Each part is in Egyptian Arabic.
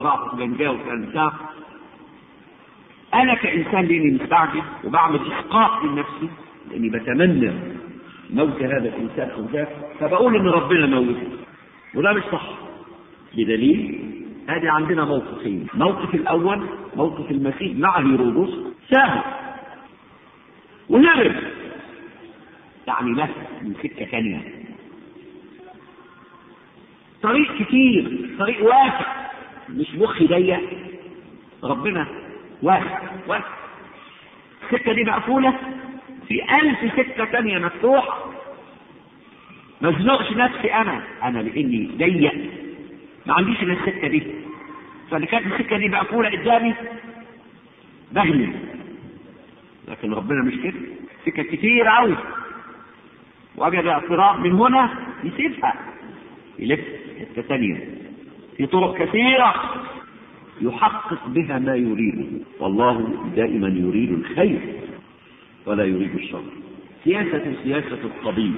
رأس جنجاه وكان ساق انا كانسان لاني مستعجل وبعمل اسقاط من نفسي لاني بتمنى موت هذا الانسان او ذاك فبقول ان ربنا موته وده مش صح بدليل ادي عندنا موقفين موقف الاول موقف المسيح مع هيرودس سهل ونهرب يعني له من سكه ثانيه طريق كتير طريق واسع مش مخي ضيق ربنا واسع واسع السكه دي مقفوله في ألف سكة تانية مفتوحة ما ازنقش نفسي أنا أنا لأني ضيق ما عنديش إلا السكة دي فاللي كانت السكة دي مقفولة قدامي بهلي لكن ربنا مش كده سكة كتير أوي وجد اعتراض من هنا يسيبها يلف حتة تانية في طرق كثيرة يحقق بها ما يريده والله دائما يريد الخير ولا يريد الشر سياسة سياسة الطبيب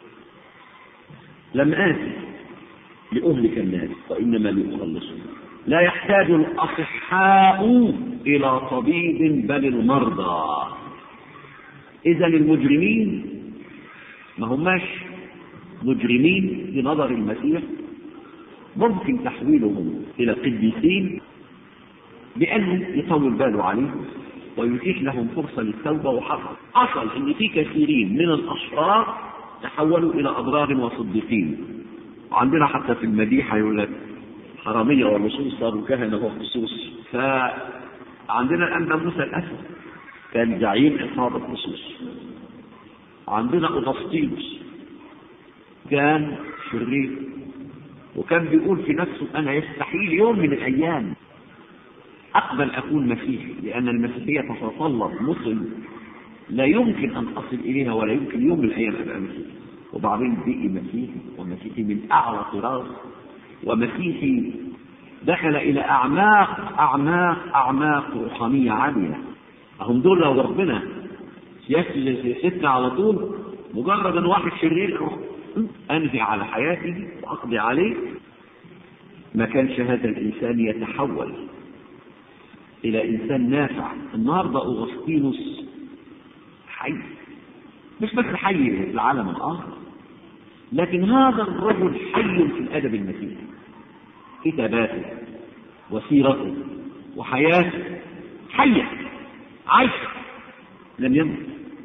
لم آتي لأهلك الناس وإنما لأخلصهم لا يحتاج الأصحاء إلى طبيب بل المرضى إذا المجرمين ما هماش مجرمين في نظر المسيح ممكن تحويلهم إلى قديسين بأنه يطول باله عليهم ويتيح لهم فرصة للتوبة وحصل حصل ان في كثيرين من الاشرار تحولوا الى اضرار وصديقين وعندنا حتى في المديحة يقول لك حرامية والرسول صاروا كهنة وخصوص فعندنا الان موسى الاسد كان زعيم عصابة خصوص عندنا اغسطينوس كان شرير وكان بيقول في نفسه انا يستحيل يوم من الايام أقبل أكون مسيحي لأن المسيحية تتطلب مسلم لا يمكن أن أصل إليها ولا يمكن يوم من الأيام أبقى مسيحي وبعدين بقي مسيحي ومسيحي من أعلى طراز ومسيحي دخل إلى أعماق أعماق أعماق روحانية عالية هم دول لو ربنا سياسة على طول مجرد أن واحد شرير أنهي على حياته وأقضي عليه ما كانش هذا الإنسان يتحول إلى إنسان نافع النهاردة أغسطينوس حي مش بس حي في العالم الآخر لكن هذا الرجل حي في الأدب المسيحي كتاباته وسيرته وحياته حية عايشة لم يمت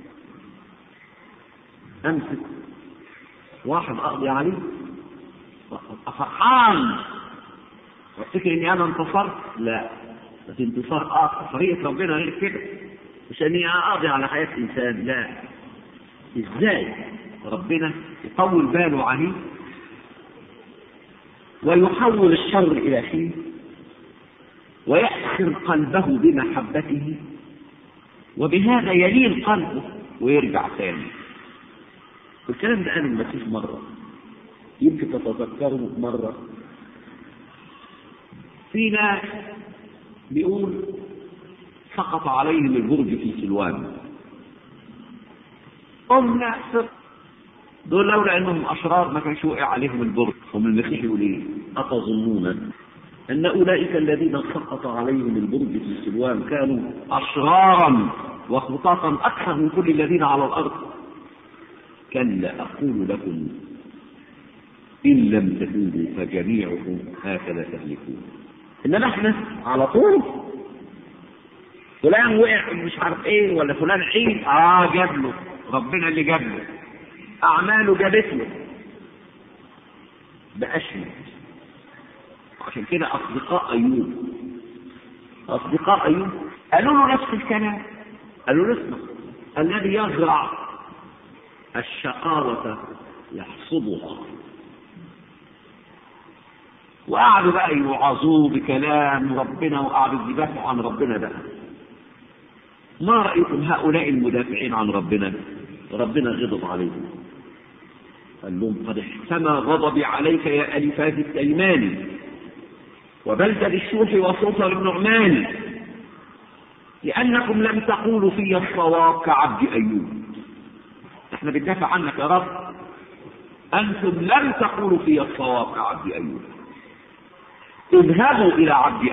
أمسك واحد أقضي عليه فرحان وافتكر إني أنا انتصرت لا بس انتصار آخر طريقة ربنا غير كده مش اني اقضي على حياة انسان لا ازاي ربنا يطول باله عليه ويحول الشر الى خير ويأسر قلبه بمحبته وبهذا يلين قلبه ويرجع ثاني الكلام ده قاله المسيح مرة يمكن تتذكره مرة في ناس بيقول سقط عليهم البرج في سلوان قلنا دول لولا انهم اشرار ما كانش وقع عليهم البرج هم المسيح يقول ايه اتظنون ان اولئك الذين سقط عليهم البرج في سلوان كانوا اشرارا وخطاطا اكثر من كل الذين على الارض كلا اقول لكم ان لم تتوبوا فجميعكم هكذا تهلكون انما احنا على طول فلان وقع مش عارف ايه ولا فلان عيد اه جاب له ربنا اللي جاب له اعماله جابت له بأشمل عشان كده اصدقاء ايوب اصدقاء ايوب قالوا له نفس الكلام قالوا له اسمع الذي يزرع الشقاوة يحصدها وقعدوا بقى يوعظوه بكلام ربنا وقعدوا يدافعوا عن ربنا بقى ما رأيكم هؤلاء المدافعين عن ربنا ربنا غضب عليهم قال لهم قد احتمى غضبي عليك يا ألفاز التيماني وبلدة الشوح وصوصر النعمان لأنكم لم تقولوا في الصواب كعبد أيوب احنا بندافع عنك يا رب أنتم لم تقولوا في الصواب كعبد أيوب اذهبوا إلى عبد